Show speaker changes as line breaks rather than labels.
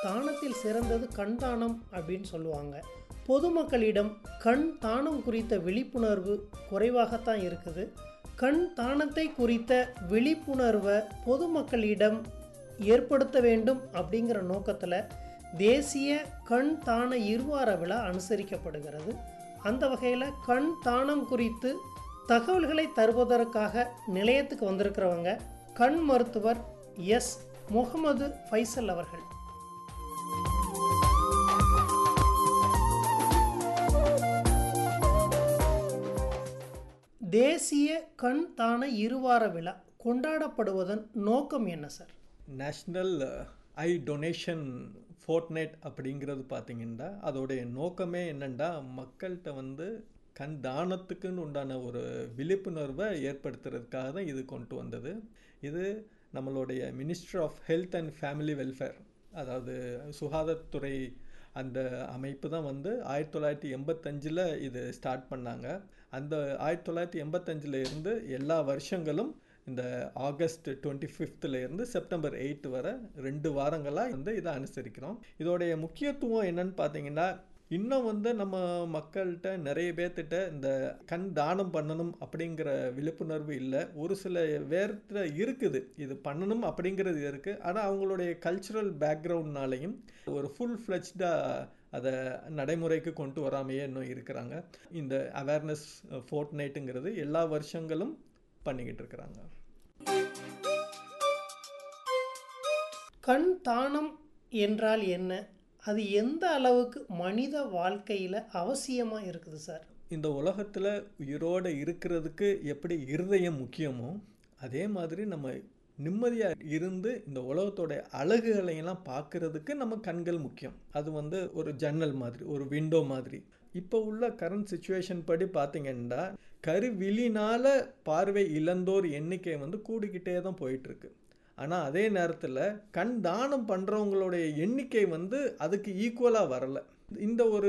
தானத்தில் சிறந்தது கண் தானம் அப்படின்னு சொல்லுவாங்க பொதுமக்களிடம் கண் தானம் குறித்த விழிப்புணர்வு குறைவாகத்தான் இருக்குது கண் தானத்தை குறித்த விழிப்புணர்வை பொதுமக்களிடம் ஏற்படுத்த வேண்டும் அப்படிங்கிற நோக்கத்தில் தேசிய கண் தான இருவார விழா அனுசரிக்கப்படுகிறது அந்த வகையில் கண் தானம் குறித்து தகவல்களை தருவதற்காக நிலையத்துக்கு வந்திருக்கிறவங்க கண் மருத்துவர் எஸ் முகமது ஃபைசல் அவர்கள் தேசிய கண் தான இருவார விழா கொண்டாடப்படுவதன் நோக்கம் என்ன sir
national eye donation fortnight அப்படிங்கிறது பார்த்தீங்கன்னா அதோடைய நோக்கமே என்னென்னா மக்கள்கிட்ட வந்து கண் தானத்துக்குன்னு உண்டான ஒரு விழிப்புணர்வை ஏற்படுத்துறதுக்காக தான் இது கொண்டு வந்தது இது நம்மளுடைய minister of health and family welfare அதாவது சுகாதாரத்துறை அந்த அமைப்பு தான் வந்து ஆயிரத்தி தொள்ளாயிரத்தி எண்பத்தஞ்சில் இது ஸ்டார்ட் பண்ணாங்க அந்த ஆயிரத்தி தொள்ளாயிரத்தி எண்பத்தஞ்சில் இருந்து எல்லா வருஷங்களும் இந்த ஆகஸ்ட் டுவெண்ட்டி ஃபிஃப்த்தில் இருந்து செப்டம்பர் எயிட் வரை ரெண்டு வாரங்களாக வந்து இதை அனுசரிக்கிறோம் இதோடைய முக்கியத்துவம் என்னன்னு பார்த்தீங்கன்னா இன்னும் வந்து நம்ம மக்கள்கிட்ட நிறைய பேர்த்திட்ட இந்த கண் தானம் பண்ணணும் அப்படிங்கிற விழிப்புணர்வு இல்லை ஒரு சில வேர்த்தில் இருக்குது இது பண்ணணும் அப்படிங்கிறது இருக்குது ஆனால் அவங்களுடைய கல்ச்சுரல் பேக்ரவுண்ட்னாலையும் ஒரு ஃபுல் ஃப்ளெஜ்டாக அதை நடைமுறைக்கு கொண்டு வராமையே இன்னும் இருக்கிறாங்க இந்த அவேர்னஸ் ஃபோர்ட் நைட்டுங்கிறது எல்லா வருஷங்களும் பண்ணிக்கிட்டு இருக்கிறாங்க
கண் தானம் என்றால் என்ன அது எந்த அளவுக்கு மனித வாழ்க்கையில் அவசியமாக இருக்குது சார்
இந்த உலகத்தில் உயிரோடு இருக்கிறதுக்கு எப்படி இருதயம் முக்கியமோ அதே மாதிரி நம்ம நிம்மதியாக இருந்து இந்த உலகத்தோட அழகுகளையெல்லாம் பார்க்கறதுக்கு நம்ம கண்கள் முக்கியம் அது வந்து ஒரு ஜன்னல் மாதிரி ஒரு விண்டோ மாதிரி இப்போ உள்ள கரண்ட் சுச்சுவேஷன் படி பார்த்தீங்கன்னா கருவிழினால பார்வை இழந்தோர் எண்ணிக்கை வந்து கூடிக்கிட்டே தான் போயிட்டுருக்கு ஆனால் அதே நேரத்தில் கண் தானம் பண்ணுறவங்களுடைய எண்ணிக்கை வந்து அதுக்கு ஈக்குவலாக வரலை இந்த ஒரு